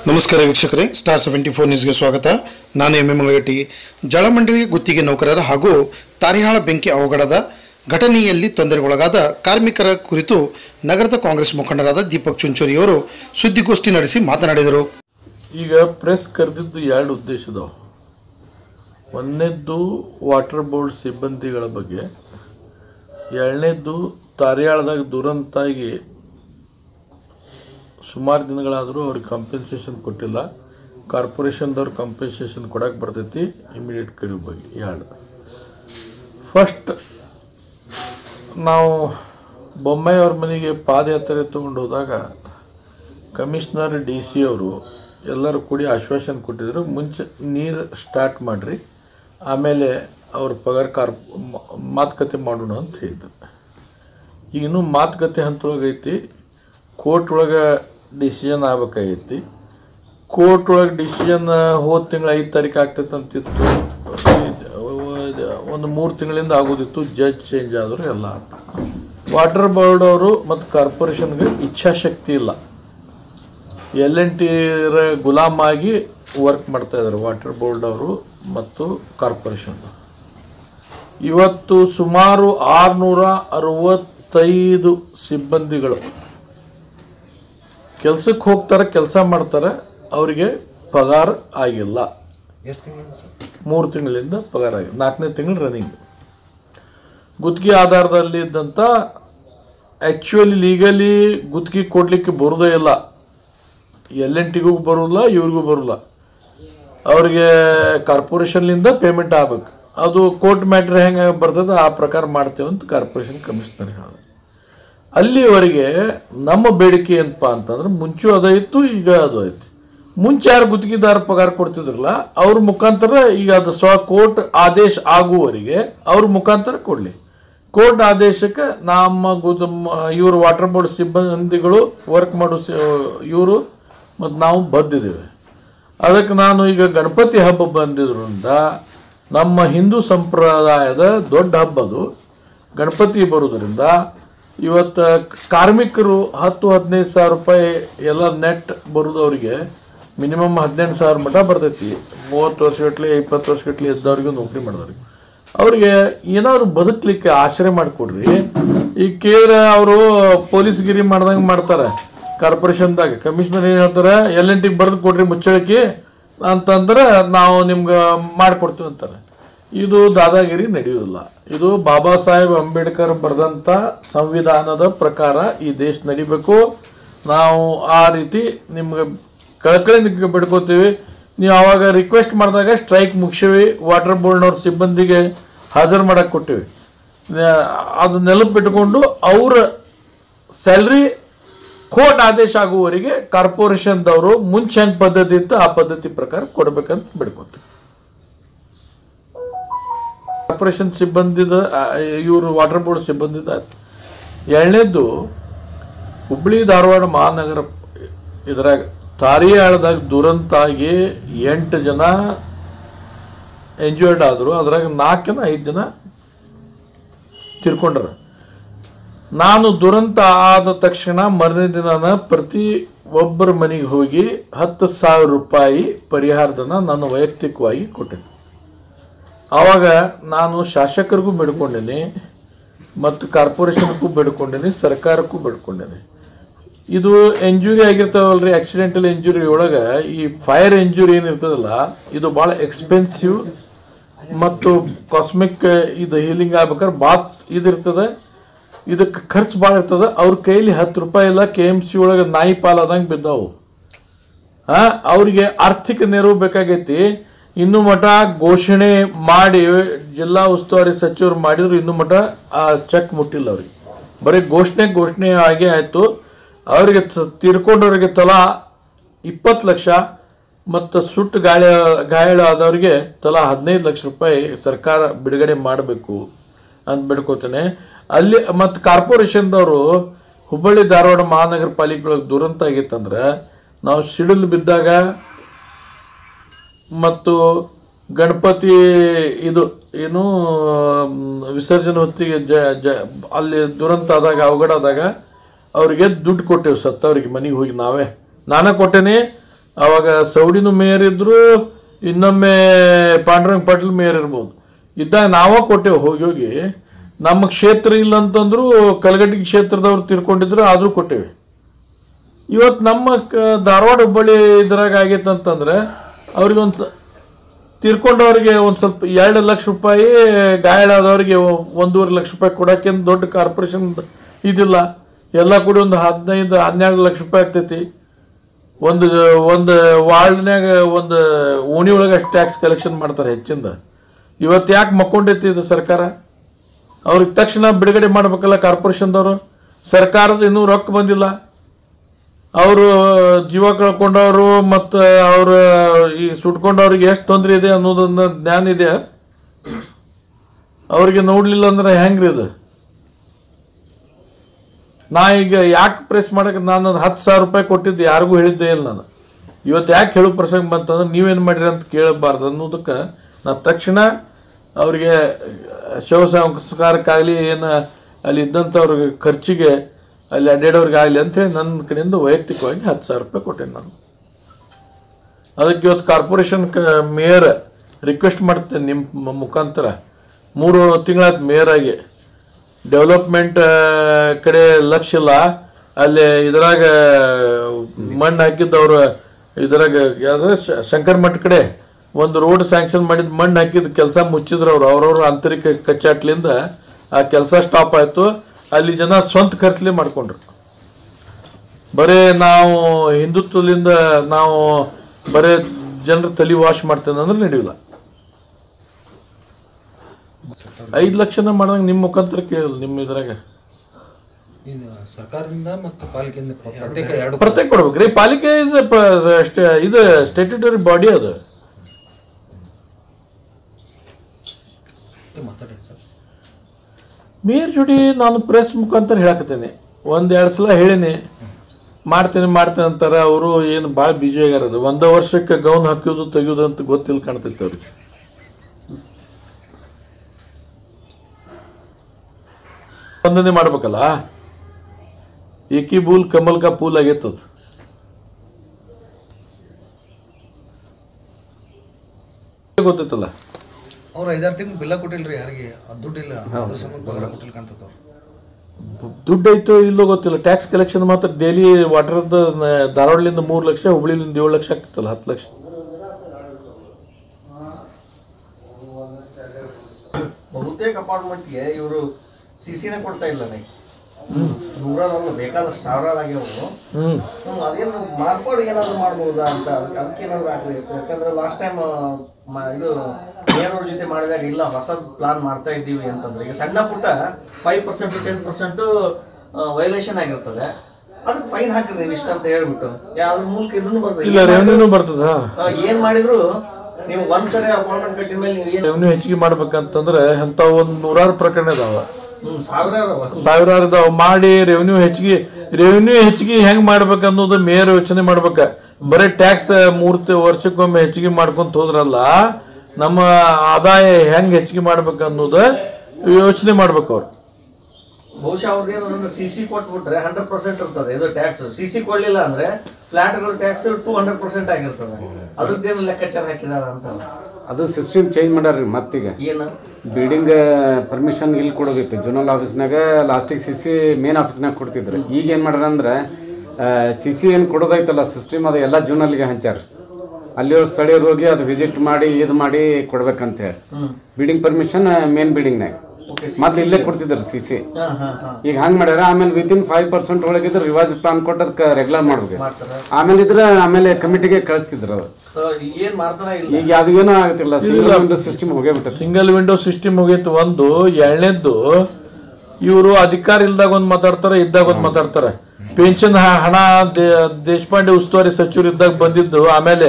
ನಮಸ್ಕಾರ ವೀಕ್ಷಕರೇ star seventy four ನ್ಯೂಸ್ಗೆ ಸ್ವಾಗತ ನಾನು ಎಂ ಎಂ ಮಂಗಗಟ್ಟಿ ಜಳಮಂಡಳಿ ಗುತ್ತಿಗೆ ನೌಕರರ ಹಾಗೂ ತಾರಿಹಾಳ ಬೆಂಕಿ ಅವಘಡದ ಘಟನೆಯಲ್ಲಿ ತೊಂದರೆಗೊಳಗಾದ ಕಾರ್ಮಿಕರ ಕುರಿತು ನಗರದ ಕಾಂಗ್ರೆಸ್ ಮುಖಂಡರಾದ ದೀಪಕ್ ಚುಂಚುರಿಯವರು ಸುದ್ದಿಗೋಷ್ಠಿ ನಡೆಸಿ ಮಾತನಾಡಿದರು ಈಗ ಪ್ರೆಸ್ ಕರೆದಿದ್ದು ಎರಡು ಉದ್ದೇಶ ಇದಾವೆ ಒಂದನೇದ್ದು ವಾಟರ್ ಬೋರ್ಡ್ ಸಿಬ್ಬಂದಿಗಳ ಬಗ್ಗೆ ಎರಡನೇದ್ದು ತಾರಿಯಾಳದಾಗ ದುರಂತಾಗಿ ಸುಮಾರು ದಿನಗಳಾದರೂ ಅವ್ರಿಗೆ ಕಾಂಪೆನ್ಸೇಷನ್ ಕೊಟ್ಟಿಲ್ಲ ಕಾರ್ಪೊರೇಷನ್ದವ್ರು ಕಾಂಪೆನ್ಸೇಷನ್ ಕೊಡಕ್ಕೆ ಬರ್ತೈತಿ ಇಮಿಡಿಯೇಟ್ ಕರಿವು ಬಗ್ಗೆ ಎರಡು ಫಸ್ಟ್ ನಾವು ಬೊಮ್ಮಾಯಿ ಅವ್ರ ಮನೆಗೆ ಪಾದಯಾತ್ರೆ ತೊಗೊಂಡು ಹೋದಾಗ ಕಮಿಷನರ್ ಡಿ ಸಿ ಅವರು ಎಲ್ಲರೂ ಕೂಡಿ ಆಶ್ವಾಸನೆ ಕೊಟ್ಟಿದ್ರು ಮುಂಚೆ ನೀರು ಸ್ಟಾರ್ಟ್ ಮಾಡಿರಿ ಆಮೇಲೆ ಅವ್ರ ಪಗಾರ ಕಾರ್ ಮ- ಮಾತುಕತೆ ಮಾಡೋಣ ಅಂತ ಹೇಳಿದ್ರು ಈಗ ಇನ್ನೂ ಮಾತುಕತೆ ಹಂತೊಳಗೆ ಐತಿ ಕೋರ್ಟ್ ಒಳಗೆ ಡಿಸಿಷನ್ ಆಗ್ಬೇಕಾಗೈತಿ ಕೋರ್ಟ್ ಒಳಗೆ ಡಿಸಿಷನ್ ಹೋದ ತಿಂಗಳು ಐದು ತಾರೀಕು ಆಗ್ತೈತೆ ಅಂತಿತ್ತು ಇದು ಒಂದು ಮೂರು ತಿಂಗಳಿಂದ ಆಗೋದಿತ್ತು ಜಡ್ಜ್ ಚೇಂಜ್ ಆದರೂ ಎಲ್ಲ ಆಯ್ತು ವಾಟರ್ ಬೋರ್ಡ್ ಅವರು ಮತ್ತು ಕಾರ್ಪೊರೇಷನ್ಗೆ ಇಚ್ಛಾಶಕ್ತಿ ಇಲ್ಲ ಎಲ್ ಎನ್ ಟಿ ಗುಲಾಮ್ ಆಗಿ ವರ್ಕ್ ಮಾಡ್ತಾ ಇದ್ದಾರೆ ವಾಟರ್ ಬೋರ್ಡ್ ಅವರು ಮತ್ತು ಕಾರ್ಪೊರೇಷನ್ ಇವತ್ತು ಸುಮಾರು ಆರುನೂರ ಅರವತ್ತೈದು ಸಿಬ್ಬಂದಿಗಳು ಕೆಲಸಕ್ಕೆ ಹೋಗ್ತಾರೆ ಕೆಲಸ ಮಾಡ್ತಾರೆ ಅವರಿಗೆ ಪಗಾರ ಆಗಿಲ್ಲ ಮೂರು ತಿಂಗಳಿಂದ ಪಗಾರ ಆಗಿದೆ ನಾಲ್ಕನೇ ತಿಂಗಳು ರನ್ನಿಂಗ್ ಗುತ್ತಿಗೆ ಆಧಾರದಲ್ಲಿ ಇದ್ದಂಥ ಆ್ಯಕ್ಚುಲಿ ಲೀಗಲಿ ಗುತ್ತಿಗೆ ಕೊಡಲಿಕ್ಕೆ ಬರೋದೇ ಇಲ್ಲ ಎಲ್ ಎನ್ ಟಿಗೂ ಬರೋಲ್ಲ ಇವ್ರಿಗೂ ಬರೋಲ್ಲ ಅವ್ರಿಗೆ ಕಾರ್ಪೊರೇಷನ್ಲಿಂದ ಪೇಮೆಂಟ್ ಆಗ್ಬೇಕು ಅದು ಕೋರ್ಟ್ ಮ್ಯಾಟ್ರ್ ಹೆಂಗೆ ಬರ್ತದೆ ಆ ಪ್ರಕಾರ ಮಾಡ್ತೇವೆ ಅಂತ ಕಾರ್ಪೊರೇಷನ್ ಕಮಿಷನರ್ ಹೇಳಿದ್ರು ಅಲ್ಲಿವರೆಗೆ ನಮ್ಮ ಬೇಡಿಕೆ ಏನಪ್ಪ ಅಂತಂದ್ರೆ ಮುಂಚೆ ಅದು ಇತ್ತು ಈಗ ಅದು ಐತಿ ಮುಂಚೆ ಯಾರು ಗುತ್ತಿಗೆದಾರ ಪಗಾರ ಕೊಡ್ತಿದ್ರಲ್ಲ ಅವ್ರ ಮುಖಾಂತರ ಈಗ ಅದು ಸ್ವ ಕೋರ್ಟ್ ಆದೇಶ ಆಗುವವರೆಗೆ ಅವ್ರ ಮುಖಾಂತರ ಕೊಡಲಿ ಕೋರ್ಟ್ ಆದೇಶಕ್ಕೆ ನಮ್ಮ ಗುದ ಇವರು ವಾಟರ್ ಬೋರ್ಡ್ ಸಿಬ್ಬಂದಿಗಳು ವರ್ಕ್ ಮಾಡೋ ಇವರು ಮತ್ತು ನಾವು ಬದ್ದಿದ್ದೇವೆ ಅದಕ್ಕೆ ನಾನು ಈಗ ಗಣಪತಿ ಹಬ್ಬ ಬಂದಿದ್ರಿಂದ ನಮ್ಮ ಹಿಂದೂ ಸಂಪ್ರದಾಯದ ದೊಡ್ಡ ಹಬ್ಬ ಅದು ಗಣಪತಿ ಬರೋದ್ರಿಂದ ಇವತ್ತು ಕಾರ್ಮಿಕರು ಹತ್ತು ಹದಿನೈದು ಸಾವಿರ ರೂಪಾಯಿ ಎಲ್ಲ ನೆಟ್ ಬರೋದು ಅವರಿಗೆ ಮಿನಿಮಮ್ ಹದಿನೆಂಟು ಸಾವಿರ ಮಟ ಬರ್ತೈತಿ ಮೂವತ್ತು ವರ್ಷಗಟ್ಲೆ ಇಪ್ಪತ್ತು ವರ್ಷಗಟ್ಲೆ ಇದ್ದವ್ರಿಗೂ ನೌಕರಿ ಮಾಡಿದವ್ರಿಗೆ ಅವ್ರಿಗೆ ಏನಾದ್ರು ಬದುಕಲಿಕ್ಕೆ ಆಶ್ರಯ ಮಾಡಿಕೊಡ್ರಿ ಈಗ ಕೇಳಿದ್ರೆ ಅವರು ಪೊಲೀಸ್ಗಿರಿ ಮಾಡ್ದಂಗೆ ಮಾಡ್ತಾರೆ ಕಾರ್ಪೊರೇಷನ್ದಾಗ ಕಮಿಷನರ್ ಏನು ಹೇಳ್ತಾರೆ ಎಲ್ ಎನ್ ಟಿಗೆ ಬರೆದು ಕೊಡ್ರಿ ಮುಚ್ಚಳಿಕೆ ಅಂತಂದ್ರೆ ನಾವು ನಿಮ್ಗೆ ಮಾಡಿಕೊಡ್ತೀವಿ ಅಂತಾರೆ ಇದು ದಾದಾಗಿರಿ ನಡೆಯುವುದಿಲ್ಲ ಇದು ಬಾಬಾ ಸಾಹೇಬ್ ಅಂಬೇಡ್ಕರ್ ಬರೆದಂಥ ಸಂವಿಧಾನದ ಪ್ರಕಾರ ಈ ದೇಶ ನಡಿಬೇಕು ನಾವು ಆ ರೀತಿ ನಿಮ್ಗೆ ಕಳಕಳಿಂದ ಬಿಡ್ಕೋತೀವಿ ನೀವು ಅವಾಗ ರಿಕ್ವೆಸ್ಟ್ ಮಾಡಿದಾಗ ಸ್ಟ್ರೈಕ್ ಮುಗಿಸೀವಿ ವಾಟರ್ ಬೋರ್ಡ್ನವ್ರ ಸಿಬ್ಬಂದಿಗೆ ಹಾಜರು ಮಾಡಕ್ಕೆ ಕೊಟ್ಟಿವಿ ನ- ಅದು ನೆನಪಿಟ್ಕೊಂಡು ಅವ್ರ ಸ್ಯಾಲ್ರಿ ಕೋರ್ಟ್ ಆದೇಶ ಆಗುವವರೆಗೆ ಕಾರ್ಪೊರೇಷನ್ದವರು ಮುಂಚೆ ಹೆಂಗ್ ಪದ್ಧತಿ ಇತ್ತು ಆ ಪದ್ಧತಿ ಪ್ರಕಾರ ಕೊಡ್ಬೇಕಂತ ಬಿಡ್ಕೊತೀವಿ ಕಾರ್ಪೊರೇಷನ್ ಸಿಬ್ಬಂದಿದ ಇವರು ವಾಟರ್ ಬೋರ್ಡ್ ಸಿಬ್ಬಂದಿದ ಎರಡನೇದ್ದು ಹುಬ್ಳಿ ಧಾರವಾಡ ಮಹಾನಗರ ಇದ್ರಾಗ ತಾರಿಯಾಳದಾಗ ದುರಂತ ಆಗಿ ಎಂಟು ಜನ ಎಂಜಾಯ್ಡ್ ಆದರು ಅದ್ರಾಗ ನಾಲ್ಕು ಜನ ಐದು ಜನ ತಿರ್ಕೊಂಡ್ರ ನಾನು ದುರಂತ ಆದ ತಕ್ಷಣ ಮರನೇ ದಿನ ಪ್ರತಿ ಒಬ್ಬರ ಮನೆಗೆ ಹೋಗಿ ಹತ್ತು ಸಾವಿರ ರೂಪಾಯಿ ಪರಿಹಾರದನ್ನ ನಾನು ವೈಯಕ್ತಿಕವಾಗಿ ಕೊಟ್ಟೆನೆ ಆವಾಗ ನಾನು ಶಾಸಕರಿಗೂ ಬೇಡ್ಕೊಂಡೇನೆ ಮತ್ತು ಕಾರ್ಪೊರೇಷನ್ಗೂ ಬೇಡ್ಕೊಂಡೇನೆ ಸರ್ಕಾರಕ್ಕೂ ಬೇಡ್ಕೊಂಡೇನೆ ಇದು ಎಂಜುರಿ ಆಗಿರ್ತಾವಲ್ರಿ ಆಕ್ಸಿಡೆಂಟಲ್ ಇಂಜುರಿ ಒಳಗೆ ಈ ಫೈರ್ ಇಂಜುರಿ ಏನಿರ್ತದಲ್ಲ ಇದು ಭಾಳ ಎಕ್ಸ್ಪೆನ್ಸಿವ್ ಮತ್ತು ಕಾಸ್ಮಿಕ್ ಇದು ಹೀಲಿಂಗ್ ಆಗ್ಬೇಕಾದ್ರೆ ಭಾಳ ಇದಿರ್ತದೆ ಇದಕ್ಕೆ ಖರ್ಚು ಭಾಳ ಇರ್ತದೆ ಅವ್ರ ಕೈಲಿ ಹತ್ತು ರೂಪಾಯಿ ಇಲ್ಲ ಕೆ ಎಮ್ ಸಿ ಒಳಗೆ ನಾಯಿ ಪಾಲಾದಂಗೆ ಬಿದ್ದಾವು ಆ, ಅವ್ರಿಗೆ ಆರ್ಥಿಕ ನೆರವು ಬೇಕಾಗೈತಿ ಇನ್ನು ಮಠ ಘೋಷಣೆ ಮಾಡಿ ಜಿಲ್ಲಾ ಉಸ್ತುವಾರಿ ಸಚಿವರು ಮಾಡಿದ್ರು ಇನ್ನು ಮಠ ಆ ಚೆಕ್ ಮುಟ್ಟಿಲ್ಲ ಅವ್ರಿಗೆ ಬರೀ ಘೋಷಣೆ ಘೋಷಣೆ ಆಗೇ ಆಯಿತು ಅವರಿಗೆ ತೀರ್ಕೊಂಡವ್ರಿಗೆ ತಲಾ ಇಪ್ಪತ್ತು ಲಕ್ಷ ಮತ್ತು ಸುಟ್ಟು ಗಾಯ ಗಾಯಾಳ ಆದವ್ರಿಗೆ ತಲಾ ಹದಿನೈದು ಲಕ್ಷ ರೂಪಾಯಿ ಸರ್ಕಾರ ಬಿಡುಗಡೆ ಮಾಡಬೇಕು ಅಂತ ಬಿಡ್ಕೋತೇನೆ ಅಲ್ಲಿ ಮತ್ತು ಕಾರ್ಪೊರೇಷನ್ದವರು ಹುಬ್ಬಳ್ಳಿ ಧಾರವಾಡ ಮಹಾನಗರ ಪಾಲಿಕೆಯೊಳಗೆ ದುರಂತ ಆಗೈತಂದ್ರೆ ನಾವು ಸಿಡಿಲು ಬಿದ್ದಾಗ ಮತ್ತು ಗಣಪತಿ ಇದು ಏನು ಮ್, ವಿಸರ್ಜನೆ ಹೊತ್ತಿಗೆ ಜ ಜ ಅಲ್ಲಿ ದುರಂತ ಆದಾಗ ಅವಘಡ ಆದಾಗ ಅವ್ರಿಗೆ ದುಡ್ಡು ಕೊಟ್ಟೇವು ಸತ್ತವ್ರಿಗೆ ಮನೆಗೆ ಹೋಗಿ ನಾವೇ ನಾನೇ ಕೊಟ್ಟೇನೆ ಅವಾಗ ಸೌಡಿನೂ ಮೇಯರ್ ಇದ್ರು ಇನ್ನೊಮ್ಮೆ ಪಾಂಡುರಂಗ ಪಾಟೀಲ್ ಮೇಯರ್ ಇರ್ಬೋದು ಇದ್ದಾಗ ನಾವ ಕೊಟ್ಟೇವು ಹೋಗಿ ಹೋಗಿ ನಮ್ಮ ಕ್ಷೇತ್ರ ಇಲ್ಲ ಅಂತಂದ್ರು ಕಲಗಟ್ಟಿ ಕ್ಷೇತ್ರದವ್ರು ತಿರ್ಕೊಂಡಿದ್ರು ಆದರೂ ಕೊಟ್ಟೇವಿ ಇವತ್ತು ನಮ್ಮ ಕ- ಧಾರವಾಡ ಹುಬ್ಬಳ್ಳಿ ಇದ್ರಾಗ ಆಗೈತೆ ಅಂತಂದ್ರೆ ಅವ್ರಿಗೆ ಒಂದು ತೀರ್ಕೊಂಡವ್ರಿಗೆ ಒಂದು ಸ್ವಲ್ಪ ಎರಡು ಲಕ್ಷ ರೂಪಾಯಿ ಗಾಯಾಳಾದವ್ರಿಗೆ ಒಂದೂವರೆ ಲಕ್ಷ ರೂಪಾಯಿ ಕೊಡೋಕ್ಕೇನು ದೊಡ್ಡ ಕಾರ್ಪೊರೇಷನ್ ಇದಿಲ್ಲ ಎಲ್ಲ ಕೂಡಿ ಒಂದು ಹದಿನೈದು ಹನ್ನೆರಡು ಲಕ್ಷ ರೂಪಾಯಿ ಆಗ್ತೈತಿ ಒಂದು ಒಂದು ವಾರ್ಡ್ನ್ಯಾಗ ಒಂದು ಓಣಿ ಒಳಗೆ ಅಷ್ಟು ಟ್ಯಾಕ್ಸ್ ಕಲೆಕ್ಷನ್ ಮಾಡ್ತಾರೆ ಹೆಚ್ಚಿಂದ ಇವತ್ತು ಯಾಕೆ ಮಕ್ಕೊಂಡೈತಿ ಇದು ಸರ್ಕಾರ ಅವ್ರಿಗೆ ತಕ್ಷಣ ಬಿಡುಗಡೆ ಮಾಡ್ಬೇಕಲ್ಲ ಕಾರ್ಪೊರೇಷನ್ದವರು ಸರ್ಕಾರದ ಇನ್ನೂ ರೊಕ್ಕ ಬಂದಿಲ್ಲ ಅವರು ಜೀವ ಕಳ್ಕೊಂಡವರು ಮತ್ತು ಅವರು ಈ ಸುಟ್ಕೊಂಡವ್ರಿಗೆ ಎಷ್ಟು ತೊಂದರೆ ಇದೆ ಅನ್ನೋದನ್ನ ಜ್ಞಾನ ಇದೆ ಅವ್ರಿಗೆ ನೋಡ್ಲಿಲ್ಲ ಅಂದ್ರೆ ಹೆಂಗ್ರಿ ಇದು ನಾ ಈಗ ಯಾಕೆ ಪ್ರೆಸ್ ಮಾಡಕ್ಕೆ ನಾನು ಒಂದು ಹತ್ತು ಸಾವಿರ ರೂಪಾಯಿ ಕೊಟ್ಟಿದ್ದು ಯಾರಿಗೂ ಹೇಳಿದ್ದೇ ಇಲ್ಲ ನಾನು ಇವತ್ತು ಯಾಕೆ ಹೇಳೋ ಪ್ರಸಂಗ ಬಂತಂದ್ರೆ ನೀವೇನು ಮಾಡಿರಿ ಅಂತ ಕೇಳಬಾರ್ದು ಅನ್ನೋದಕ್ಕೆ ನಾನು ತಕ್ಷಣ ಅವರಿಗೆ ಶವ ಸಂಸ್ಕಾರಕ್ಕಾಗಲಿ ಏನು ಅಲ್ಲಿ ಇದ್ದಂಥವ್ರಿಗೆ ಖರ್ಚಿಗೆ ಅಲ್ಲಿ ಅಡ್ಡಾಡೋರ್ಗೆ ಆಗಲಿ ಅಂತೇಳಿ ನನ್ನ ಕಡೆಯಿಂದ ವೈಯಕ್ತಿಕವಾಗಿ ಹತ್ತು ಸಾವಿರ ರೂಪಾಯಿ ಕೊಟ್ಟೇನೆ ನಾನು ಅದಕ್ಕೆ ಇವತ್ತು ಕಾರ್ಪೊರೇಷನ್ ಕ ಮೇಯರ್ ರಿಕ್ವೆಸ್ಟ್ ಮಾಡ್ತೇನೆ ನಿಮ್ಮ ಮುಖಾಂತರ ಮೂರು ತಿಂಗಳಾಯ್ತು ಮೇಯರ್ ಆಗಿ ಡೆವಲಪ್ಮೆಂಟ್ ಕಡೆ ಲಕ್ಷ್ಯ ಇಲ್ಲ ಅಲ್ಲಿ ಇದ್ರಾಗ ಮಣ್ಣು ಹಾಕಿದ್ದವ್ರು ಇದ್ರಾಗ ಯಾವ್ದು ಶ- ಶಂಕರ್ ಮಠ ಕಡೆ ಒಂದು ರೋಡ್ ಸ್ಯಾಂಕ್ಷನ್ ಮಾಡಿದ ಮಣ್ಣು ಹಾಕಿದ ಕೆಲಸ ಮುಚ್ಚಿದ್ರು ಅವ್ರು ಅವ್ರವ್ರ ಆಂತರಿಕ ಕಚ್ಚಾಟ್ಲಿಂದ ಆ ಕೆಲಸ ಸ್ಟಾಪ್ ಆಯಿತು ಅಲ್ಲಿ ಜನ ಸ್ವಂತ ಖರ್ಚಲಿ ಮಾಡ್ಕೊಂಡ್ರು ಬರೇ ನಾವು ಹಿಂದುತ್ವದಿಂದ ನಾವು ಬರೇ ಜನರ ತಲೆ ವಾಶ್ ಮಾಡ್ತೇನೆ ಅಂದ್ರೆ ನಡೆಯಲ್ಲ ಐದು ಲಕ್ಷನ ಮಾಡಿದಾಗ ನಿಮ್ಮ ಮುಖಾಂತರ ಕೇಳಲ್ಲ ನಿಮ್ಮ ಇದ್ರಾಗ ಇದು ಸರ್ಕಾರದಿಂದ ಮತ್ತು ಪಾಲಿಕೆಯಿಂದ ಪ್ರ- ಪ್ರತ್ಯೇಕ ಎರಡು ಪ್ರತ್ಯೇಕ ಕೊಡ್ಬೇಕ್ರಿ ಪಾಲಿಕೆ ಇಸ್ ಇದು ಸ್ಟ್ಯಾಟ್ಯೂಟರಿ ಬಾಡಿ ಅದು ಮಾತಾಡಿ ಸರ್ ಮೇಯರ್ ಜೋಡಿ ನಾನು ಪ್ರೆಸ್ ಮುಖಾಂತರ ಹೇಳಕತ್ತೇನೆ ಒಂದ್ ಎರಡು ಸಲ ಹೇಳೀನಿ ಮಾಡ್ತೇನೆ ಮಾಡ್ತೇನೆ ಅಂತಾರೆ ಅವರು ಏನು ಭಾಳ ಬಿಜಿ ಆಗ್ಯಾರ ಅದು ಒಂದ ವರ್ಷಕ್ಕೆ ಗೌನ್ ಹಾಕೋದು ತೆಗಿಯೋದು ಅಂತ ಗೊತ್ತಿಲ್ಲ ಕಾಣ್ತೈತೆ ಅವ್ರಿಗೆ ವಂದನೆ ಮಾಡ್ಬೇಕಲ್ಲ ಏಕಿ ಬೂಲ್ ಕಮಲ್ ಕಾ ಪೂಲ್ ಆಗೈತದ ಗೊತ್ತೈತಲ್ಲ ಅವ್ರು ಐದಾರು ತಿಂಗಳು ಬಿಲ್ಲ ಕೊಟ್ಟಿಲ್ರಿ ಯಾರಿಗೆ ಅದು ದುಡ್ಡಿಲ್ಲ ಅದ್ರ ಸಂಬಂಧ ಪಗಾರ ಕೊಟ್ಟಿಲ್ಲ ಕಾಣ್ತದ ದುಡ್ಡು ಐತೋ ಇಲ್ಲೋ ಗೊತ್ತಿಲ್ಲ ಟ್ಯಾಕ್ಸ್ ಕಲೆಕ್ಷನ್ ಮಾತ್ರ ಡೈಲಿ ವಾಟರ್ದ ಧಾರವಾಡಲಿಂದ ಮೂರು ಲಕ್ಷ ಹುಬ್ಳಿಲಿಂದ ಏಳು ಲಕ್ಷ ಆಗ್ತಿತ್ತಲ್ಲ ಹತ್ತು ಲಕ್ಷ ಬಹುತೇಕ ಅಪಾರ್ಟ್ಮೆಂಟ್ಗೆ ಇವರು ಸಿಸಿನೇ ಕೊಡ್ತಾ ಇಲ್ಲ ನನಗೆ ನೂರ ಬೇಕಾದಷ್ಟು ಸಾವಿರಾರು ಆಗ್ಯಾವು ಹ್ಮ್ ಹ್ಮ್, ಅದೇನು ಮಾರ್ಪಾಡು ಏನಾದ್ರು ಮಾಡ್ಬೋದಾ ಅಂತ ಅದಕ್ಕೆ ಅದಕ್ಕೇನಾದ್ರು ಆಗ್ರಹಿಸ್ತಾರೆ ಯಾಕಂದ್ರೆ ಲಾಸ್ಟ್ ಟೈಮ್ ಇದು ಮೇಯರ್ ಅವ್ರ ಜೊತೆ ಮಾಡಿದಾಗ ಇಲ್ಲ ಹೊಸ ಪ್ಲಾನ್ ಮಾಡ್ತಾ ಇದ್ದೀವಿ ಅಂತಂದ್ರೆ ಈಗ ಸಣ್ಣ ಪುಟ್ಟ five percent ten percent violation ಆಗಿರ್ತದೆ ಅದಕ್ಕೆ ಫೈನ್ ಹಾಕಿರಿ ನೀವು ಇಷ್ಟ ಅಂತ ಹೇಳ್ಬಿಟ್ಟು ಯಾವ್ದ್ರ ಮೂಲಕ ಇದನ್ನು ಇಲ್ಲ ಬರ್ತದೆ ರೆವೆನ್ಯೂನು ಬರ್ತದ ಆ, ಏನ್ ಮಾಡಿದ್ರು ನೀವು ಒಂದ್ಸರಿ ಅಪಾರ್ಟ್ಮೆಂಟ್ ಕಟ್ಟಿದ ಮೇಲೆ ನೀವು ಏನು ರೆವೆನ್ಯೂ ಹೆಚ್ಚಿಗೆ ಮಾಡ್ಬೇಕಂತಂದ್ರೆ ಅಂತ ಒಂದು ನೂರಾರು ಪ್ರಕರಣ ಇದಾವ ಹ್ಮ್ ಸಾವಿರಾರು ಅವ. ಸಾವಿರಾರು ಇದಾವ ಮಾಡಿ ರೆವೆನ್ಯೂ ಹೆಚ್ಚಿಗೆ ರೆವೆನ್ಯೂ ಹೆಚ್ಚಿಗೆ ಹೆಂಗ್ ಮಾಡ್ಬೇಕು ಅನ್ನೋದು ಮೇಯರ್ ಯೋಚನೆ ಮಾಡ್ಬೇಕ ಬರೀ ಟ್ಯಾಕ್ಸ್ ಮೂರ್ತಿ ವರ್ಷಕ್ಕೊಮ್ಮೆ ಹೆಚ್ಚಿಗೆ ಮಾಡ್ಕೊಂತ ಹೋದ್ರಲ್ಲ ನಮ್ಮ ಆದಾಯ ಹೆಂಗ್ ಹೆಚ್ಚಿಗೆ ಮಾಡ್ಬೇಕು ಅನ್ನೋದು ಯೋಚನೆ ಮಾಡ್ಬೇಕು ಅವ್ರು ಬಹುಶಃ ಅವ್ರದ್ದೇನು ಸಿ ಸಿ ಕೊಟ್ಬಿಟ್ರೆ ಹಂಡ್ರೆಡ್ ಪರ್ಸೆಂಟ್ ಇರ್ತದೆ ಇದು ಟ್ಯಾಕ್ಸ್ ಸಿ ಸಿ ಕೊಡ್ಲಿಲ್ಲ ಅಂದ್ರೆ ಫ್ಲಾಟ್ಗಳು ಟ್ಯಾಕ್ಸ್ ಟೂ ಹಂಡ್ರೆಡ್ ಪರ್ಸೆಂಟ್ ಆಗಿರ್ತದೆ ಅದ್ರದ್ದೇನು ಲೆಕ್ಕಾಚಾರ ಹಾಕಿದಾರ ಅಂತ ಅದು ಸಿಸ್ಟಮ್ ಚೇಂಜ್ ಮಾಡ್ಯಾರ್ರಿ ಮತ್ತೀಗ ಏನು ಬಿಲ್ಡಿಂಗ್ ಪರ್ಮಿಷನ್ ಇಲ್ಲಿ ಕೊಡೋದಿತ್ತು ಜೋನಲ್ ಆಫೀಸ್ನಾಗ ಲಾಸ್ಟಿಗೆ ಸಿ ಸಿ ಮೇನ್ ಆಫೀಸ್ನಾಗ ಕೊಡ್ತಿದ್ರು ಈಗ ಏನು ಮಾಡ್ಯಾರ ಅಂದ್ರೆ ಸಿ ಸಿ ಏನು ಕೊಡೋದೈತಲ್ಲ ಸಿಸ್ಟಮ್ ಅದು ಎಲ್ಲ ಜೂನಲ್ಗೆ ಹಂಚಾರ ಅಲ್ಲಿಯವ್ರು ಸ್ಥಳೀಯರು ಹೋಗಿ ಅದು ವಿಸಿಟ್ ಮಾಡಿ ಇದು ಮಾಡಿ ಕೊಡ್ಬೇಕಂತ ಹೇಳಿ ಬಿಲ್ಡಿಂಗ್ ಪರ್ಮಿಷನ್ ಮೇನ್ ಬಿಲ್ಡಿಂಗ್ನಾಗ ಮೊದ್ಲು ಇಲ್ಲೇ ಕೊಡ್ತಿದ್ರು ಸಿ ಸಿ ಹಾ ಹಾ ಹಾ ಈಗ ಹಂಗೆ ಮಾಡ್ಯಾರ ಆಮೇಲೆ ವಿತಿನ್ ಫೈವ್ ಪರ್ಸೆಂಟ್ ಒಳಗಿದ್ರೆ ರಿವೈಸ್ ಪ್ಲಾನ್ ಕೊಟ್ಟು ಅದಕ್ಕೆ ರೆಗ್ಯುಲರ್ ಮಾಡ್ಬೇಕು ಆಮೇಲೆ ಇದ್ರೆ ಆಮೇಲೆ ಕಮಿಟಿಗೆ ಕಳಿಸ್ತಿದ್ರು ಅದು So, ಏನ್ ಮಾಡ್ತಾನೆ ಇಲ್ಲ ಈಗ ಯಾವ್ದೇನೂ ಆಗತ್ತಿಲ್ಲ ಸಿಂಗಲ್ ವಿಂಡೋ ಸಿಸ್ಟಮ್ ಹೋಗೇ ಬಿಟ್ಟದೆ ಸಿಂಗಲ್ ವಿಂಡೋ ಸಿಸ್ಟಮ್ ಹೋಗೈತು ಒಂದು ಎರಡನೇದ್ದು ಇವರು ಅಧಿಕಾರ ಇಲ್ದಾಗ ಒಂದು ಮಾತಾಡ್ತಾರೆ ಇದ್ದಾಗ ಒಂದು ಮಾತಾಡ್ತಾರೆ ಪೆನ್ಷನ್ ಹಣ ದೇ- ದೇಶಪಾಂಡೆ ಉಸ್ತುವಾರಿ ಸಚಿವರು ಇದ್ದಾಗ ಬಂದಿದ್ದು ಆಮೇಲೆ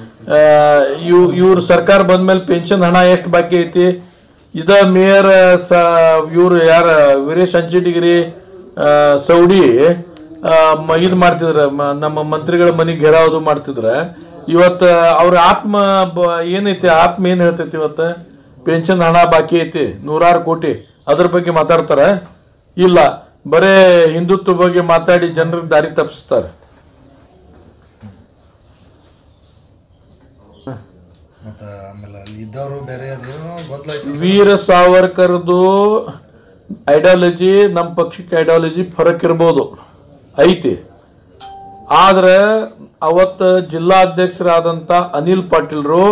ಇವ್ ಇವ್ರ ಸರ್ಕಾರ ಬಂದ್ಮೇಲೆ ಪೆನ್ಷನ್ ಹಣ ಎಷ್ಟು ಬಾಕಿ ಐತಿ ಇದ ಮೇಯರ್ ಸ ಇವ್ರು ಯಾರ ವೀರೇಶ್ ಅಂಚಿಡಿಗಿರಿ ಆ, ಸೌಡಿ ಇದು ಮಾಡ್ತಿದ್ರ ಮ- ನಮ್ಮ ಮಂತ್ರಿಗಳ ಮನೆಗೆ ಘೆರಾವುದು ಮಾಡ್ತಿದ್ರ ಇವತ್ತು ಅವ್ರ ಆತ್ಮ ಬ- ಏನೈತಿ ಆತ್ಮ ಏನು ಹೇಳ್ತೈತಿ ಇವತ್ತು ಪೆನ್ಷನ್ ಹಣ ಬಾಕಿ ಐತಿ ನೂರಾರು ಕೋಟಿ ಅದ್ರ ಬಗ್ಗೆ ಮಾತಾಡ್ತಾರ ಇಲ್ಲ ಬರೇ ಹಿಂದುತ್ವ ಬಗ್ಗೆ ಮಾತಾಡಿ ಜನರಿಗೆ ದಾರಿ ತಪ್ಪಿಸ್ತಾರೆ ಮತ್ತು ಆಮೇಲೆ ಅಲ್ಲಿ ಇದ್ದವರು ಬೇರೆ ಅದೇನೋ ಗೊಂದಲ ಐತಿ ವೀರ ಸಾವರ್ಕರ್ದು ಐಡಿಯಾಲಜಿ ನಮ್ಮ ಪಕ್ಷಕ್ಕೆ ಐಡಿಯಾಲಜಿ ಫರಕ್ ಇರ್ಬೋದು ಐತಿ ಆದ್ರೆ ಅವತ್ತು ಜಿಲ್ಲಾಧ್ಯಕ್ಷರಾದಂಥ ಅನಿಲ್ ಪಾಟೀಲ್ರು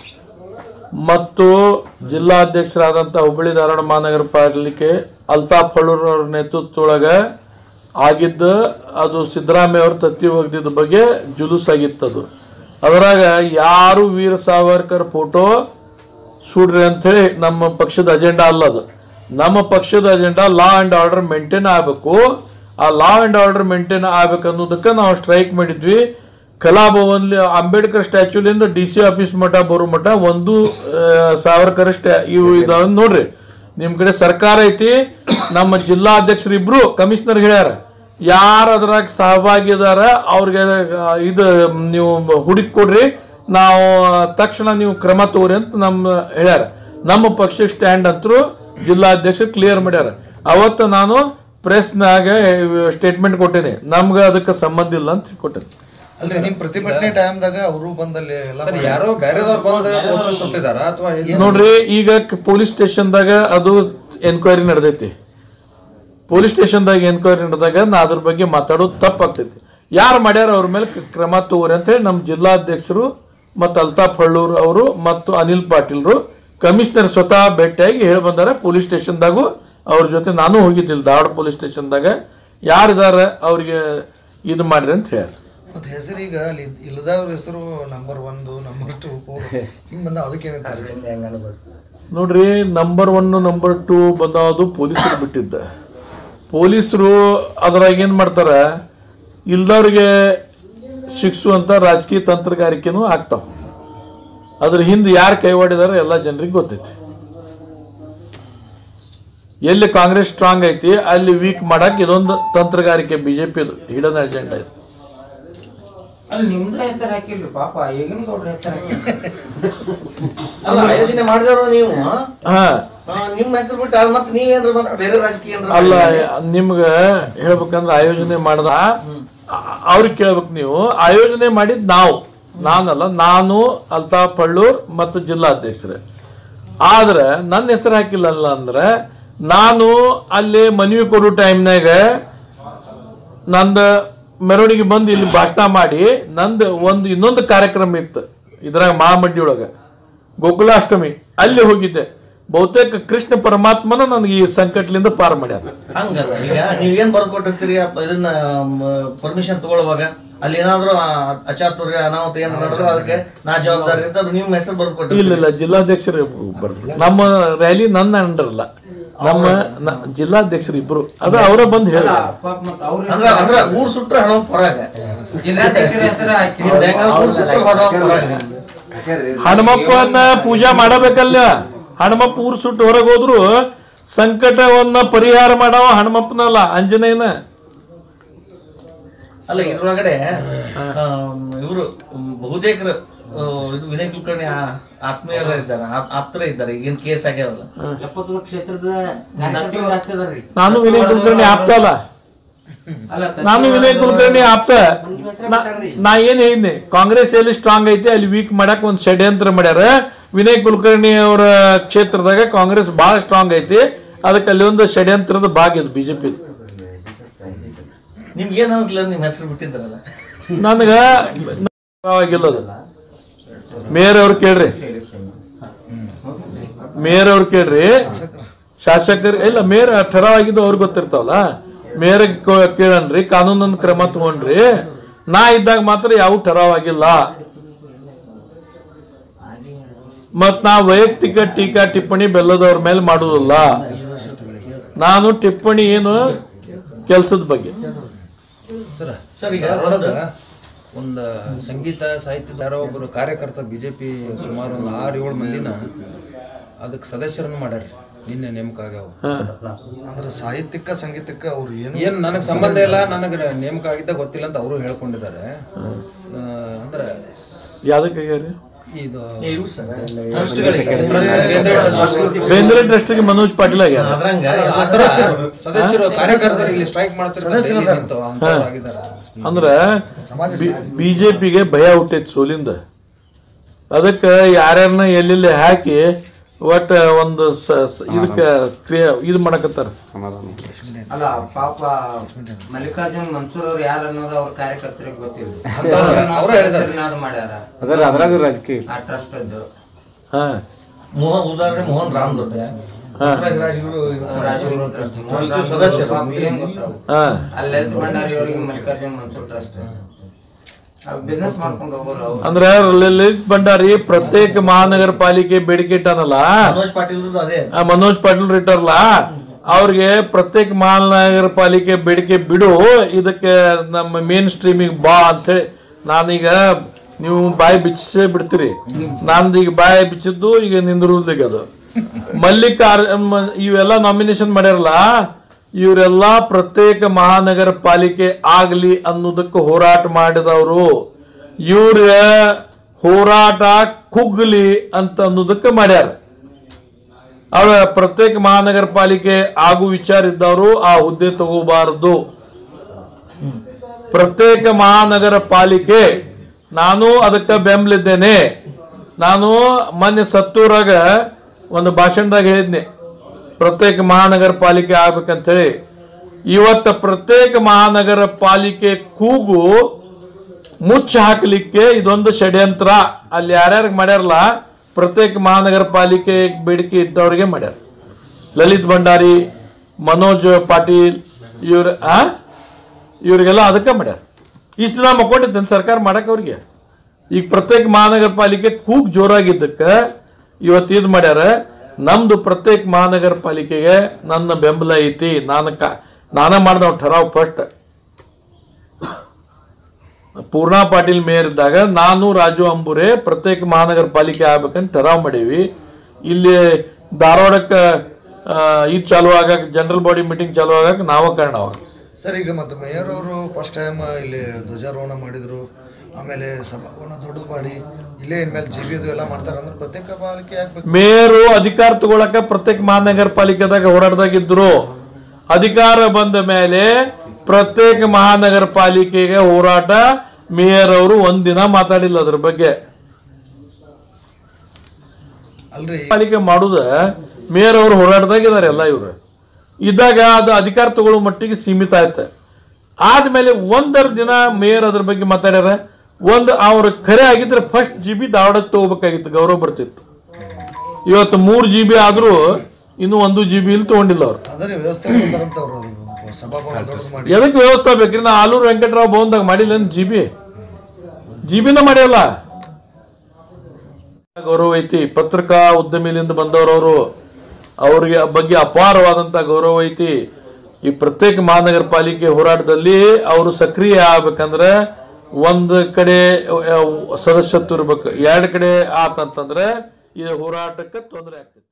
ಮತ್ತು ಜಿಲ್ಲಾಧ್ಯಕ್ಷರಾದಂಥ ಹುಬ್ಬಳ್ಳಿ ಧಾರವಾಡ ಮಹಾನಗರ ಪಾಲಿಕೆ ಅಲ್ತಾಫ್ ಹಳ್ಳೂರ್ ಅವ್ರ ನೇತೃತ್ವದೊಳಗೆ ಆಗಿದ್ದ ಅದು ಸಿದ್ದರಾಮಯ್ಯ ಅವ್ರ ತತ್ತಿ ಒಗ್ದಿದ್ದ ಬಗ್ಗೆ ಜುಲೂಸ್ ಆಗಿತ್ತದು ಅದರಾಗ ಯಾರು ವೀರ ಸಾವರ್ಕರ್ ಫೋಟೋ ಸುಡ್ರಿ ಅಂಥೇಳಿ ನಮ್ಮ ಪಕ್ಷದ ಅಜೆಂಡಾ ಅಲ್ಲ ಅದು ನಮ್ಮ ಪಕ್ಷದ agenda law and order maintain ಆಗಬೇಕು ಆ ಲಾ ಆ್ಯಂಡ್ ಆರ್ಡರ್ ಮೇಂಟೈನ್ ಆಗ್ಬೇಕು ಅನ್ನೋದಕ್ಕೆ ನಾವು ಸ್ಟ್ರೈಕ್ ಮಾಡಿದ್ವಿ ಕಲಾಭವನ್ ಅಂಬೇಡ್ಕರ್ ಸ್ಟ್ಯಾಚ್ಯೂಲಿಂದ ಡಿ ಸಿ ಆಫೀಸ್ ಮಠ ಬರೋ ಮಠ ಒಂದು ಆ, ಸಾವರ್ಕರ್ ಸ್ಟ್ಯಾ ಇವು ಇದಾವ ನೋಡ್ರಿ ನಿಮ್ಮ ಕಡೆ ಸರ್ಕಾರ ಐತಿ ನಮ್ಮ ಜಿಲ್ಲಾಧ್ಯಕ್ಷರು ಇಬ್ರು ಕಮಿಷನರ್ ಹೇಳ್ಯಾರ ಯಾರು ಅದ್ರಾಗ ಸಹಭಾಗಿ ಇದಾರ ಅವ್ರಿಗೆ ಆ, ಇದು ನೀವು ಹುಡುಕಿ ಕೊಡ್ರಿ ನಾವು ತಕ್ಷಣ ನೀವು ಕ್ರಮ ತಗೋರಿ ಅಂತ ನಮ್ಮ ಹೇಳ್ಯಾರ ನಮ್ಮ ಪಕ್ಷ ಸ್ಟ್ಯಾಂಡ್ ಅಂತರೂ ಜಿಲ್ಲಾಧ್ಯಕ್ಷ ಕ್ಲಿಯರ್ ಮಾಡ್ಯಾರ ಅವತ್ತು ನಾನು ಪ್ರೆಸ್ನಾಗ ಸ್ಟೇಟ್ಮೆಂಟ್ ಕೊಟ್ಟೇನೆ ನಮ್ಗೆ ಅದಕ್ಕೆ ಸಂಬಂಧ ಇಲ್ಲ ಅಂತ ಕೊಟ್ಟೇನೆ ಅಲ್ರಿ ನಿಮ್ ಪ್ರತಿಭಟನೆ ಟೈಮ್ದಾಗ ಅವರು ಬಂದಲ್ಲಿ ಎಲ್ಲ ಸರ್ ಯಾರೋ ಬೇರೆದವ್ರು ಬಂದು ಪೋಸ್ಟರ್ ಸುಟ್ಟಿದಾರ ಅಥವಾ ನೋಡ್ರಿ ಈಗ ಪೊಲೀಸ್ ಸ್ಟೇಷನ್ದಾಗ ಅದು ಎನ್ಕ್ವೈರಿ ನಡೆದೈತಿ ಪೊಲೀಸ್ ಸ್ಟೇಷನ್ದಾಗ ಎನ್ಕ್ವೈರಿ ನಡೆದಾಗ ನಾ ಅದ್ರ ಬಗ್ಗೆ ಮಾತಾಡೋದು ತಪ್ಪಾಗ್ತೈತಿ ಯಾರು ಮಾಡ್ಯಾರ ಅವ್ರ ಮೇಲೆ ಕ- ಕ್ರಮ ತಗೋರಿ ಅಂತೇಳಿ ನಮ್ಮ ಜಿಲ್ಲಾಧ್ಯಕ್ಷರು ಮತ್ತು ಅಲ್ತಾಫ್ ಹಳ್ಳೂರ್ ಅವರು ಮತ್ತು ಅನಿಲ್ ಪಾಟೀಲ್ರು ಕಮಿಷನರ್ ಸ್ವತಃ ಭೇಟಿಯಾಗಿ ಹೇಳಿ ಬಂದಾರೆ ಪೊಲೀಸ್ ಸ್ಟೇಷನ್ದಾಗೂ ಅವ್ರ ಜೊತೆ ನಾನು ಹೋಗಿದ್ದಿಲ್ಲ ಧಾರವಾಡ ಪೊಲೀಸ್ ಸ್ಟೇಷನ್ದಾಗ ಯಾರಿದಾರೆ ಅವ್ರಿಗೆ ಇದು ಮಾಡ್ರಿ ಅಂತ ಹೇಳ್ಯಾರ ಮತ್ತೆ ಹೆಸರು ಈಗ ಅಲ್ಲಿ ಇದ್- ಇಲ್ಲದವ್ರ ಹೆಸರು ನಂಬರ್ ಒಂದು ನಂಬರ್ ಟು ಫೋರ್ ಹಿಂಗ್ ಬಂದ ಅದಕ್ಕೇನೈತೆ ನೋಡ್ರಿ ನಂಬರ್ ಒನ್ ನಂಬರ್ ಟೂ ಬಂದವುದು ಪೊಲೀಸರು ಬಿಟ್ಟಿದ್ದ ಪೊಲೀಸರು ಅದ್ರಾಗ ಏನು ಮಾಡ್ತಾರೆ ಇಲ್ದವ್ರಿಗೆ ಶಿಕ್ಷುವಂಥ ರಾಜಕೀಯ ತಂತ್ರಗಾರಿಕೆನೂ ಆಗ್ತಾವ ಅದ್ರ ಹಿಂದೆ ಯಾರು ಕೈವಾಡಿದಾರೆ ಎಲ್ಲ ಜನರಿಗೆ ಗೊತ್ತೈತಿ ಎಲ್ಲಿ ಕಾಂಗ್ರೆಸ್ ಸ್ಟ್ರಾಂಗ್ ಐತಿ ಅಲ್ಲಿ ವೀಕ್ ಮಾಡಕ್ ಇದೊಂದು ತಂತ್ರಗಾರಿಕೆ ಬಿಜೆಪಿದು ಹಿಡನ್ ಅಜೆಂಡಾ ಇದು ಅಲ್ಲಿ ನಿಮ್ದು ಹೆಸರು ಹಾಕಿಲ್ರಿ ಪಾಪ ಈಗಿನ ಗೌಡ್ರ ಹೆಸರು ಅಲ್ಲ ಆಯೋಜನೆ ಮಾಡಿದವರು ನೀವು ಹಾ ಆ, ನಿಮ್ಮ ಹೆಸರು ಬಿಟ್ಟು ಅದು ಮತ್ತೆ ನೀವೇನ್ರ ಮತ್ತೆ ಬೇರೆ ರಾಜಕೀಯ ಏನ್ರ ಅಲ್ಲ ನಿಮ್ಗೆ ಹೇಳ್ಬೇಕಂದ್ರೆ ಆಯೋಜನೆ ಮಾಡ್ದ ಅವ್ರಿಗೆ ಕೇಳ್ಬೇಕು ನೀವು ಆಯೋಜನೆ ಮಾಡಿದ್ ನಾವು ನಾನಲ್ಲ ನಾನು ಅಲ್ತಾಫ್ ಪಳ್ಳೂರ್ ಮತ್ತು ಜಿಲ್ಲಾಧ್ಯಕ್ಷರೇ ಆದ್ರೆ ನನ್ನ ಹೆಸರು ಹಾಕಿಲ್ಲಲ್ಲ ಅಂದ್ರೆ ನಾನು ಅಲ್ಲಿ ಮನವಿ ಕೊಡೋ ಟೈಮ್ನಾಗ ನಂದ ಮೆರವಣಿಗೆ ಬಂದು ಇಲ್ಲಿ ಭಾಷಣ ಮಾಡಿ ನಂದು ಒಂದು ಇನ್ನೊಂದು ಕಾರ್ಯಕ್ರಮ ಇತ್ತು ಇದ್ರಾಗ ಮಹಾಮಡ್ಡಿ ಒಳಗೆ ಗೋಕುಲಾಷ್ಟಮಿ ಅಲ್ಲಿ ಹೋಗಿದ್ದೆ ಬಹುತೇಕ ಕೃಷ್ಣ ಪರಮಾತ್ಮನ ನನಗೆ ಈ ಸಂಕಟ್ಲಿಂದ ಪಾರು ಮಾಡ್ಯಾರ ಹಂಗಲ್ಲ ಈಗ ನೀವೇನ್ ಬರ್ದು ಕೊಟ್ಟಿರ್ತೀರಿ ಅಪ್ಪ ಇದನ್ನ ಪರ್ಮಿಷನ್ ತಗೊಳ್ಳುವಾಗ ಅಲ್ಲಿ ಏನಾದ್ರು ಆ, ಅಚಾತುರ್ಯ ಅನಾಹುತ ಏನಾದ್ರು ಅದಕ್ಕೆ ನಾ ಜವಾಬ್ದಾರಿ ಅಂತ ಅದು ನಿಮ್ಮ ಹೆಸರು ಬರ್ದು ಕೊಟ್ಟಿರ್ತೀರಿ ಇಲ್ಲ ಇಲ್ಲ ಜಿಲ್ಲಾಧ್ಯಕ್ಷರು ಬರ್ಲಿ ನಮ್ಮ ರ್ಯಾಲಿ ನನ್ನ ಅಂಡರ್ ಅಲ್ಲ ನಮ್ಮ ನ- ಜಿಲ್ಲಾಧ್ಯಕ್ಷರು ಇಬ್ರು ಅದು ಅವರ ಬಂದು ಹೇಳ ಪಾಪ ಮತ್ತ ಅವ್ರ ಅಂದ್ರ ಅಂದ್ರ ಊರ್ ಸುಟ್ರೆ ಹಣ ಹೊರಗ ಜಿಲ್ಲಾಧ್ಯಕ್ಷರ ಹೆಸರು ಹಾಕಿ ನಿಮ್ದು ಹೆಂಗ ಊರ್ ಸುಟ್ರೆ ಹಣ ಹೊರಗ ಹನುಮಪ್ಪನ ಪೂಜಾ ಮಾಡಬೇಕಲ್ಲ ಹನುಮಪ್ಪ ಊರು ಸುಟ್ಟು ಹೊರಗೆ ಹೋದ್ರು ಸಂಕಟವನ್ನ ಪರಿಹಾರ ಮಾಡವ ಹನುಮಪ್ಪನಲ್ಲ ಆಂಜನೇಯನ ಅಲ್ಲ ಇದ್ರೊಳಗಡೆ ಇವರು ಬಹುತೇಕರು ಆ, ಇದು ವಿನಯ್ ಕುಲಕರ್ಣಿ ಆ- ಆತ್ಮೀಯರ ಇದ್ದಾರೆ ಆಪ್- ಆಪ್ತರ ಇದ್ದಾರೆ ಈಗಿನ ಕೇಸ್ ಆಗ್ಯಾವಲ್ಲ ಎಪ್ಪತ್ತು ಕ್ಷೇತ್ರದ ಕಾರ್ಯಕರ್ತರು ಜಾಸ್ತಿ ಅದಾರ್ರಿ ನಾನು ವಿನಯ್ ಕುಲಕರ್ಣಿ ಆಪ್ತ ಅಲ್ಲ ಅಲ್ಲ ನಾನು ವಿನಯ್ ಕುಲಕರ್ಣಿ ಆಪ್ತ ನಾ- ನಾ ಏನ್ ಹೇಳಿದ್ನಿ ಕಾಂಗ್ರೆಸ್ ಎಲ್ಲಿ ಸ್ಟ್ರಾಂಗ್ ಐತಿ ಅಲ್ಲಿ ವೀಕ್ ಮಾಡಕ್ ಒಂದ್ ಷಡ್ಯಂತ್ರ ಮಾಡ್ಯಾರ ವಿನಯ್ ಕುಲಕರ್ಣಿ ಅವರ ಕ್ಷೇತ್ರದಾಗ ಕಾಂಗ್ರೆಸ್ ಬಹಳ ಸ್ಟ್ರಾಂಗ್ ಐತಿ ಅದಕ್ಕೆ ಅಲ್ಲಿ ಒಂದು ಷಡ್ಯಂತ್ರದ ಭಾಗ ಇದು ಬಿಜೆಪಿ ನಿಮ್ಗೆ ಏನ್ ಅನ್ಸ್ಲ ನಿಮ್ ಹೆಸರು ಬಿಟ್ಟಿದ್ರಲ್ಲ ನನಗ ಆಗಿಲ್ಲ ಅದು ಮೇಯರ್ ಅವ್ರು ಕೇಳ್ರಿ ಮೇಯರ್ ಅವ್ರು ಕೇಳ್ರಿ ಶಾಸಕರು ಇಲ್ಲ ಮೇಯರ್ ಠರಾವ್ ಆಗಿದ್ದು ಅವ್ರಿಗೆ ಗೊತ್ತಿರ್ತಾವಲ್ಲ ಮೇಯರ್ ಕೇಳನ್ರಿ ಕಾನೂನನ್ನ ಕ್ರಮ ತಗೊಂಡ್ರಿ ನಾ ಇದ್ದಾಗ ಮಾತ್ರ ಯಾವ ಠರಾವ್ ಆಗಿಲ್ಲ ಮತ್ ನಾ ವೈಯಕ್ತಿಕ ಟೀಕಾ ಟಿಪ್ಪಣಿ ಬೆಲ್ಲದವ್ರ ಮೇಲೆ ಮಾಡುದಿಲ್ಲ ನಾನು ಟಿಪ್ಪಣಿ ಏನು ಕೆಲಸದ ಬಗ್ಗೆ ಸರ್ ಸರ್ ಈಗ ಒಂದು ಒಂದು ಸಂಗೀತ ಸಾಹಿತ್ಯದ ಯಾರೋ ಒಬ್ಬರು ಕಾರ್ಯಕರ್ತ ಬಿಜೆಪಿ ಸುಮಾರು ಒಂದು ಆರು ಏಳು ಮಂದಿನ ಅದಕ್ಕೆ ಸದಸ್ಯರನ್ನು ಮಾಡ್ಯಾರ ನಿನ್ನೆ ನೇಮಕ ಆಗ್ಯಾವ ಅಂದ್ರೆ ಸಾಹಿತ್ಯಕ್ಕ ಸಂಗೀತಕ್ಕ ಅವ್ರು ಏನು ಏನ್ ನನಗೆ ಸಂಬಂಧ ಇಲ್ಲ ನನಗೆ ನೇಮಕ ಆಗಿದ್ದ ಗೊತ್ತಿಲ್ಲ ಅಂತ ಅವರು ಹೇಳ್ಕೊಂಡಿದ್ದಾರೆ ಆ, ಅಂದ್ರೆ ಯಾವ್ದಕ್ಕೆ ಆಗ್ಯಾರಿ ಇದು ಏ, ಇವ್ರು ಸರ್ ಟ್ರಸ್ಟ್ಗಳಿಗೆ. ಬೇಂದ್ರೆ ಟ್ರಸ್ಟ್ಗೆ ಮನೋಜ್ ಪಾಟೀಲ್ ಆಗ್ಯಾರ ಅದ್ರಂಗ ಸದಸ್ಯರು ಸದಸ್ಯರು ಕಾರ್ಯಕರ್ತರು ಇಲ್ಲಿ ಸ್ಟ್ರೈಕ್ ಮಾಡ್ತಿರ್ತಾರೆ ಆಗಿದ್ದಾರೆ ಅಂದ್ರ ಬಿಜೆಪಿಗೆ ಭಯ ಹುಟ್ಟೈತಿ ಸೋಲಿಂದ ಅದಕ್ಕೆ ಯಾರ್ಯಾರನ್ನ ಎಲ್ಲೆಲ್ಲಿ ಹಾಕಿ ಒಟ್ಟ ಒಂದು ಸ ಸ- ಇದಕ್ಕೆ ಕ್ರಿಯೆ ಇದು ಮಾಡಕತ್ತಾರ ಸಮಾಧಾನ ಅಲ್ಲ ಪಾಪ ಮಲ್ಲಿಕಾರ್ಜುನ್ ಮನ್ಸೂರ್ ಅವ್ರು ಯಾರು ಅನ್ನೋದು ಅವ್ರ ಕಾರ್ಯಕರ್ತರಿಗೆ ಗೊತ್ತಿಲ್ಲ ಅದು ಮಾಡ್ಯಾರ ಅದರ ಅದ್ರಾಗ ರಾಜಕೀಯ ಆ ಟ್ರಸ್ಟ್ ಅದ್ದು ಹಾ ಮೋಹನ್ ಉದಾಹರಣೆ ಮೋಹನ್ ರಾಮ್ ದೊಡ್ಡ ಬಸವರಾಜ ರಾಜಗುರು ರಾಜಗುರು ಟ್ರಸ್ಟ್ ಮೋಹನ್ ರಾಮ್ ಸದಸ್ಯರು. ಪಾಪ ಏನ್ ಗೊತ್ತಾವು ಹಾ ಅಲ್ಲಿ ಲಲಿತ್ ಭಂಡಾರಿ ಅವರಿಗೆ ಮಲ್ಲಿಕಾರ್ಜುನ್ ಮನ್ಸೂರ್ ಟ್ರಸ್ಟ್ ಬಿಸ್ನೆಸ್ ಮಾಡ್ಕೊಂಡು ಹೋಗೋರು ಅವ್ರು ಅಂದ್ರೆ ಲಲಿತ್ ಭಂಡಾರಿ ಪ್ರತ್ಯೇಕ ಮಹಾನಗರ ಪಾಲಿಕೆ ಬೇಡಿಕೆ ಇಟ್ಟಾನಲ್ಲ ಮನೋಜ್ ಪಾಟೀಲ್ ಅದೇ ಆ ಮನೋಜ್ ಪಾಟೀಲ್ ಇಟ್ಟಾರಲ್ಲ ಅವ್ರಿಗೆ ಪ್ರತ್ಯೇಕ ಮಹಾನಗರ ಪಾಲಿಕೆ ಬೇಡಿಕೆ ಬಿಡು ಇದಕ್ಕೆ ನಮ್ಮ ಮೇನ್ ಸ್ಟ್ರೀಮಿಗೆ ಬಾ ಅಂತೇಳಿ ನಾನೀಗ ನೀವು ಬಾಯಿ ಬಿಚ್ಚಿಸೇ ಬಿಡ್ತೀರಿ ನಂದು ಈಗ ಬಾಯಿ ಬಿಚ್ಚಿದ್ದು ಈಗ ನಿಂದಿರುವುದೀಗ ಅದು ಮಲ್ಲಿಕಾರ್ ಮ- ಇವೆಲ್ಲ ನಾಮಿನೇಷನ್ ಮಾಡ್ಯಾರಲ್ಲ ಇವರೆಲ್ಲ ಪ್ರತ್ಯೇಕ ಮಹಾನಗರ ಪಾಲಿಕೆ ಆಗಲಿ ಅನ್ನೋದಕ್ಕೆ ಹೋರಾಟ ಮಾಡಿದವರು ಇವ್ರ ಹೋರಾಟ ಕುಗ್ಲಿ ಅಂತ ಅನ್ನೋದಕ್ಕೆ ಮಾಡ್ಯಾರ ಅವರ ಪ್ರತ್ಯೇಕ ಮಹಾನಗರ ಪಾಲಿಕೆ ಆಗು ವಿಚಾರ ಇದ್ದವರು ಆ ಹುದ್ದೆ ತಗೋಬಾರದು ಪ್ರತ್ಯೇಕ ಮಹಾನಗರ ಪಾಲಿಕೆ ನಾನು ಅದಕ್ಕೆ ಬೆಂಬಲಿದ್ದೇನೆ ನಾನು ಮೊನ್ನೆ ಸತ್ತೂರಾಗ ಒಂದು ಭಾಷಣದಾಗ ಹೇಳಿದ್ನೆ ಪ್ರತ್ಯೇಕ ಮಹಾನಗರ ಪಾಲಿಕೆ ಆಗ್ಬೇಕಂತೇಳಿ ಇವತ್ತ ಪ್ರತ್ಯೇಕ ಮಹಾನಗರ ಪಾಲಿಕೆ ಕೂಗು ಮುಚ್ಚಿ ಹಾಕಲಿಕ್ಕೆ ಇದೊಂದು ಷಡ್ಯಂತ್ರ ಅಲ್ಲಿ ಯಾರ್ಯಾರಿಗೆ ಮಾಡ್ಯಾರಲ್ಲ ಪ್ರತ್ಯೇಕ ಮಹಾನಗರ ಪಾಲಿಕೆ ಬೇಡಿಕೆ ಇದ್ದವ್ರಿಗೆ ಮಾಡ್ಯಾರ ಲಲಿತ್ ಭಂಡಾರಿ ಮನೋಜ್ ಪಾಟೀಲ್ ಇವ್ರ ಆ ಇವ್ರಿಗೆಲ್ಲ ಅದಕ್ಕೆ ಮಾಡ್ಯಾರ ಇಷ್ಟು ದಿನ ಮಕ್ಕೊಂಡಿದ್ದೇನೆ ಸರ್ಕಾರ ಮಾಡಕ್ಕೆ ಅವ್ರಿಗೆ ಈಗ ಪ್ರತ್ಯೇಕ ಮಹಾನಗರ ಪಾಲಿಕೆ ಕೂಗ್ ಜೋರಾಗಿದ್ದಕ್ಕೆ ಇವತ್ತು ಇದು ಮಾಡ್ಯಾರ ನಮ್ದು ಪ್ರತ್ಯೇಕ ಮಹಾನಗರ ಪಾಲಿಕೆಗೆ ನನ್ನ ಬೆಂಬಲ ಐತಿ ನಾನು ಕಾ ನಾನೇ ಮಾಡ್ದವ್ ಠರಾವ್ ಫಸ್ಟ್ ಪೂರ್ಣಾ ಪಾಟೀಲ್ ಮೇಯರ್ ಇದ್ದಾಗ ನಾನು ರಾಜು ಅಂಬುರೆ ಪ್ರತ್ಯೇಕ ಮಹಾನಗರ ಪಾಲಿಕೆ ಆಗ್ಬೇಕಂತ ಠರಾವ್ ಮಾಡೀವಿ ಇಲ್ಲಿ ಧಾರವಾಡಕ್ಕೆ ಇದು ಚಾಲು ಆಗಕ್ಕೆ ಜನರಲ್ ಬಾಡಿ ಮೀಟಿಂಗ್ ಚಾಲು ಆಗಕ್ಕೆ ನಾವ ಕಾರಣ ಅವಾಗ ಸರ್ ಈಗ ಮತ್ತೆ ಮೇಯರ್ ಅವರು ಫಸ್ಟ್ ಟೈಮ್ ಇಲ್ಲಿ ಧ್ವಜಾರೋಹಣ ಮಾಡಿದ್ರು ಆಮೇಲೆ ಸಭಾಭವನ ದೊಡ್ಡದು ಮಾಡಿ ಇಲ್ಲೇ ಇನ್ಮೇಲೆ ಜಿ ಬಿ ಅದು ಎಲ್ಲ ಮಾಡ್ತಾರೆ ಅಂದ್ರೆ ಪ್ರತ್ಯೇಕ ಪಾಲಿಕೆ ಆಗ್ಬೇಕು ಮೇಯರು ಅಧಿಕಾರ ತಗೊಳಕ ಪ್ರತ್ಯೇಕ ಮಹಾನಗರ ಪಾಲಿಕೆದಾಗ ಹೋರಾಟದಾಗಿದ್ರು ಅಧಿಕಾರ ಬಂದ ಮೇಲೆ ಪ್ರತ್ಯೇಕ ಮಹಾನಗರ ಪಾಲಿಕೆಗೆ ಹೋರಾಟ ಮೇಯರ್ ಅವರು ಒಂದಿನ ಮಾತಾಡಿಲ್ಲ ಅದ್ರ ಬಗ್ಗೆ ಅಲ್ರಿ ಪಾಲಿಕೆ ಮಾಡುದ ಮೇಯರ್ ಅವರು ಹೋರಾಟದಾಗಿದ್ದಾರೆ ಎಲ್ಲ ಇವರು ಇದ್ದಾಗ ಅದು ಅಧಿಕಾರ ತಗೊಳ್ಳೋ ಮಟ್ಟಿಗೆ ಸೀಮಿತ ಆಯ್ತು ಆದ್ಮೇಲೆ ಒಂದರ ದಿನ ಮೇಯರ್ ಅದ್ರ ಬಗ್ಗೆ ಮಾತಾಡ್ಯಾರ ಒಂದು ಅವ್ರ ಖರೆ ಆಗಿದ್ರೆ ಫಸ್ಟ್ ಜಿ ಬಿ ಧಾರವಾಡಕ್ಕೆ ತಗೋಬೇಕಾಗಿತ್ತು ಗೌರವ ಬರ್ತಿತ್ತು ಇವತ್ತು ಮೂರು ಜಿ ಬಿ ಆದರೂ ಇನ್ನೂ ಒಂದು ಜಿ ಬಿ ಇಲ್ಲಿ ತಗೊಂಡಿಲ್ಲ ಅವ್ರು ಅದರ ವ್ಯವಸ್ಥೆ ಮಾಡ್ತಾರಂತ ಅವ್ರು ಅದು ಸಭಾಭವನ ದೊಡ್ಡದು ಮಾಡಿ ಎದಕ್ಕೆ ವ್ಯವಸ್ಥೆ ಬೇಕ್ರಿ ನಾ ಆಲೂರು ವೆಂಕಟರಾವ್ ಭವನ್ದಾಗ ಮಾಡಿಲ್ಲ ಜಿ ಬಿ ಜಿ ಬಿನ ಮಾಡ್ಯಲ್ಲ ಗೌರವ ಐತಿ ಪತ್ರಿಕಾ ಉದ್ಯಮಿಲಿಂದ ಬಂದವರವರು ಅವ್ರಿಗೆ ಬಗ್ಗೆ ಅಪಾರವಾದಂಥ ಗೌರವ ಐತಿ ಈ ಪ್ರತ್ಯೇಕ ಮಹಾನಗರ ಪಾಲಿಕೆ ಹೋರಾಟದಲ್ಲಿ ಅವರು ಸಕ್ರಿಯ ಆಗ್ಬೇಕಂದ್ರೆ ಒಂದು ಕಡೆ ಅಹ್, ಸದಸ್ಯತ್ವ ಇರ್ಬೇಕು ಎರಡು ಕಡೆ ಆತಂತಂದ್ರೆ ಈ ಹೋರಾಟಕ್ಕೆ ತೊಂದರೆ ಆಗ್ತದೆ